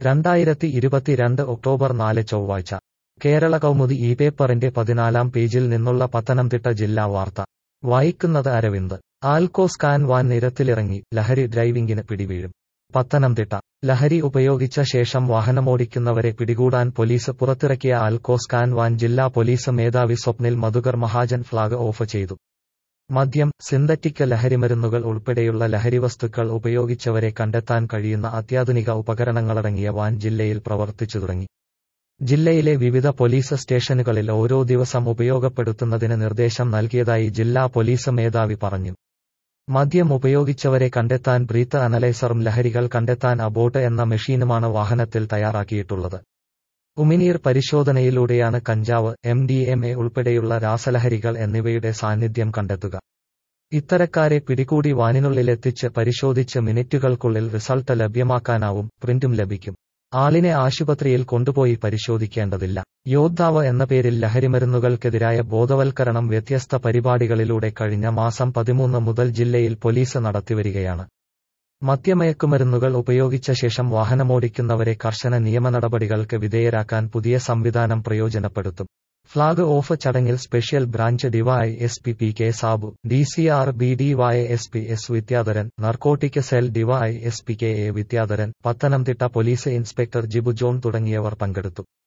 രണ്ടായിരത്തി ഇരുപത്തിരണ്ട് ഒക്ടോബർ നാല് ചൊവ്വാഴ്ച കേരള കൗമുദി ഈ പേപ്പറിന്റെ പതിനാലാം പേജിൽ നിന്നുള്ള പത്തനംതിട്ട ജില്ലാ വാർത്ത വായിക്കുന്നത് അരവിന്ദ് ആൽക്കോ സ്കാൻ വാൻ നിരത്തിലിറങ്ങി ലഹരി ഡ്രൈവിംഗിന് പിടിവീഴും പത്തനംതിട്ട ലഹരി ഉപയോഗിച്ച ശേഷം വാഹനമോടിക്കുന്നവരെ പിടികൂടാൻ പോലീസ് പുറത്തിറക്കിയ ആൽക്കോ സ്കാൻ വാൻ ജില്ലാ പോലീസ് മേധാവി സ്വപ്നിൽ മധുകർ മഹാജൻ ഫ്ളാഗ് ഓഫ് ചെയ്തു മദ്യം സിന്തറ്റിക് ലഹരിമരുന്നുകൾ ഉൾപ്പെടെയുള്ള ലഹരിവസ്തുക്കൾ ഉപയോഗിച്ചവരെ കണ്ടെത്താൻ കഴിയുന്ന അത്യാധുനിക ഉപകരണങ്ങളടങ്ങിയ വാൻ ജില്ലയിൽ പ്രവർത്തിച്ചു തുടങ്ങി ജില്ലയിലെ വിവിധ പോലീസ് സ്റ്റേഷനുകളിൽ ഓരോ ദിവസം ഉപയോഗപ്പെടുത്തുന്നതിന് നിർദ്ദേശം നൽകിയതായി ജില്ലാ പോലീസ് മേധാവി പറഞ്ഞു മദ്യം ഉപയോഗിച്ചവരെ കണ്ടെത്താൻ ബ്രീത്ത് അനലൈസറും ലഹരികൾ കണ്ടെത്താൻ അബോട്ട് എന്ന മെഷീനുമാണ് വാഹനത്തിൽ തയ്യാറാക്കിയിട്ടുള്ളത് ഉമിനീർ പരിശോധനയിലൂടെയാണ് കഞ്ചാവ് എം ഡി എം എ ഉൾപ്പെടെയുള്ള രാസലഹരികൾ എന്നിവയുടെ സാന്നിധ്യം കണ്ടെത്തുക ഇത്തരക്കാരെ പിടികൂടി വാനിനുള്ളിലെത്തിച്ച് പരിശോധിച്ച് മിനിറ്റുകൾക്കുള്ളിൽ റിസൾട്ട് ലഭ്യമാക്കാനാവും പ്രിന്റും ലഭിക്കും ആളിനെ ആശുപത്രിയിൽ കൊണ്ടുപോയി പരിശോധിക്കേണ്ടതില്ല യോദ്ധാവ് എന്ന പേരിൽ ലഹരിമരുന്നുകൾക്കെതിരായ ബോധവൽക്കരണം വ്യത്യസ്ത പരിപാടികളിലൂടെ കഴിഞ്ഞ മാസം പതിമൂന്ന് മുതൽ ജില്ലയിൽ പോലീസ് നടത്തിവരികയാണ് മദ്യമയക്കുമരുന്നുകൾ ഉപയോഗിച്ച ശേഷം വാഹനമോടിക്കുന്നവരെ കർശന നിയമ നടപടികൾക്ക് വിധേയരാക്കാൻ പുതിയ സംവിധാനം പ്രയോജനപ്പെടുത്തും ഫ്ളാഗ് ഓഫ് ചടങ്ങിൽ special branch DY S P P K Sabu D C R B D Y S P S Vidyadharan narcotic cell DY S P K A Vidyadharan Pathanamthitta police inspector Jibu John തുടങ്ങിയവർ പങ്കെടുത്തു